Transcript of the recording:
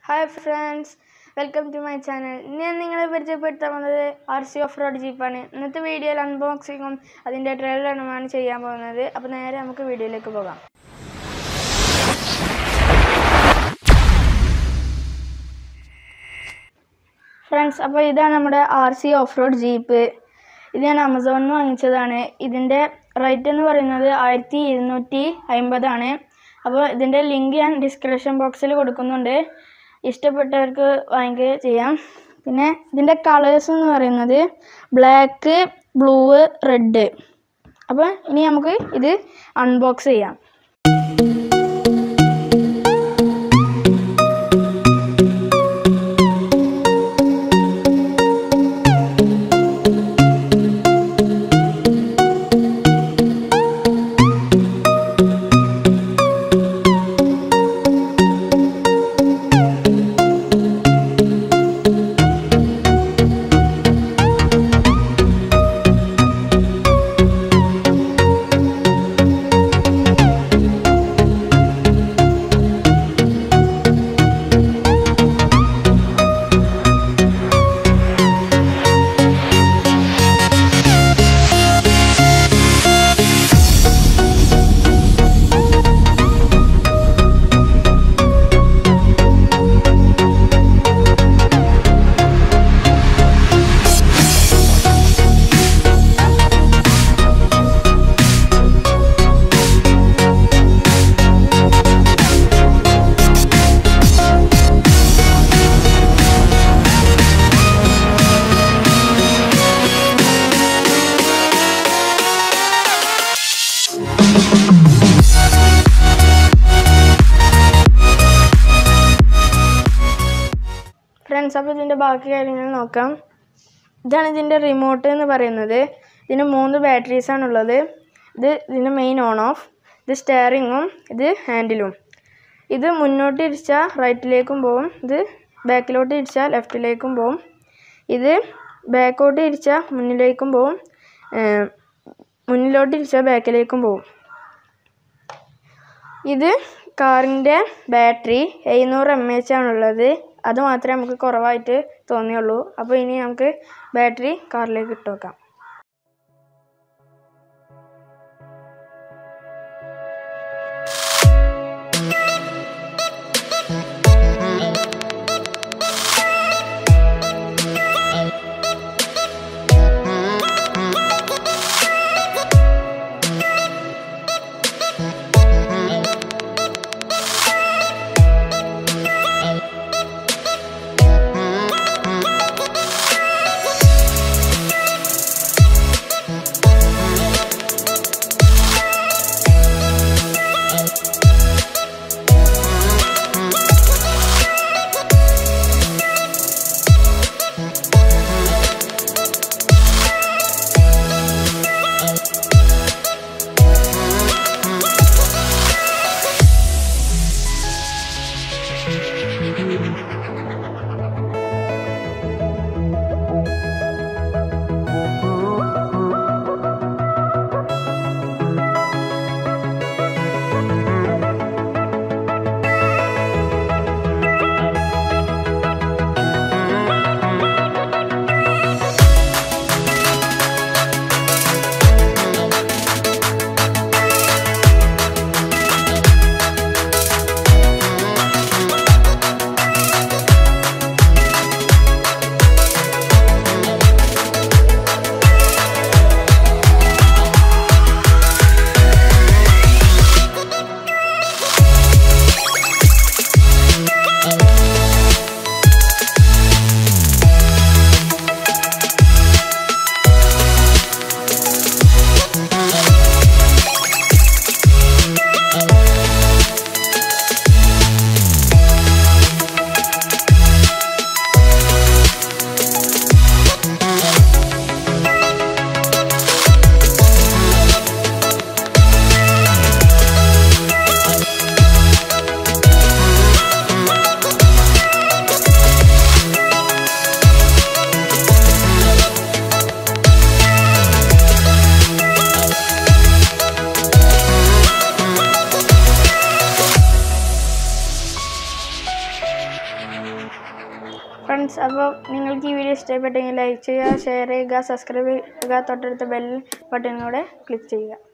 hi friends welcome to my channel ഞാൻ നിങ്ങളെ പരിചയപ്പെടുത്താൻ വന്നത് ആർ സി ഓഫ് റോഡ് ജീപ്പാണ് ഇന്നത്തെ വീഡിയോയിൽ അൺബോക്സിങ്ങും അതിൻ്റെ ട്രെയിലറുമാണ് ചെയ്യാൻ പോകുന്നത് അപ്പോൾ നേരെ നമുക്ക് വീഡിയോയിലേക്ക് പോകാം ഫ്രണ്ട്സ് അപ്പോൾ ഇതാണ് നമ്മുടെ R C off road jeep ഇത് ഞാൻ ആമസോണിൽ നിന്ന് വാങ്ങിച്ചതാണ് ഇതിൻ്റെ റേറ്റ് എന്ന് പറയുന്നത് ആയിരത്തി ഇരുന്നൂറ്റി അമ്പതാണ് അപ്പോൾ ഇതിൻ്റെ ലിങ്ക് ഞാൻ ഡിസ്ക്രിപ്ഷൻ ബോക്സിൽ കൊടുക്കുന്നുണ്ട് ഇഷ്ടപ്പെട്ടവർക്ക് വാങ്ങിക്കുകയും ചെയ്യാം പിന്നെ ഇതിൻ്റെ കളേഴ്സ് എന്ന് പറയുന്നത് ബ്ലാക്ക് ബ്ലൂ റെഡ് അപ്പോൾ ഇനി നമുക്ക് ഇത് അൺബോക്സ് ചെയ്യാം ഫ്രണ്ട്സ് അപ്പോൾ ഇതിൻ്റെ ബാക്കി കാര്യങ്ങൾ നോക്കാം ഇതാണ് ഇതിൻ്റെ റിമോട്ട് എന്ന് പറയുന്നത് ഇതിന് മൂന്ന് ബാറ്ററീസ് ആണുള്ളത് ഇത് ഇതിൻ്റെ മെയിൻ ഓൺ ഓഫ് ഇത് സ്റ്റെയറിങ്ങും ഇത് ഹാൻഡിലും ഇത് മുന്നോട്ട് ഇടിച്ചാൽ റൈറ്റിലേക്കും പോവും ഇത് ബാക്കിലോട്ട് ഇടിച്ചാൽ ലെഫ്റ്റിലേക്കും പോവും ഇത് ബാക്കോട്ട് ഇടിച്ചാൽ മുന്നിലേക്കും പോവും ഏർ മുന്നിലോട്ട് ഇടിച്ചാൽ ബാക്കിലേക്കും പോവും ഇത് കാറിൻ്റെ ബാറ്ററി എഴുന്നൂറ് എം എച്ച് ആണുള്ളത് അത് മാത്രമേ നമുക്ക് കുറവായിട്ട് തോന്നിയുള്ളൂ അപ്പോൾ ഇനി നമുക്ക് ബാറ്ററി കാറിലേക്ക് ഇട്ട് വെക്കാം ഫ്രണ്ട്സ് അപ്പോൾ നിങ്ങൾക്ക് ഈ വീഡിയോ ഇഷ്ടപ്പെട്ടെങ്കിൽ ലൈക്ക് ചെയ്യുക ഷെയർ ചെയ്യുക സബ്സ്ക്രൈബ് ചെയ്യുക തൊട്ടടുത്ത ബെൽ ബട്ടണിലൂടെ ക്ലിക്ക് ചെയ്യുക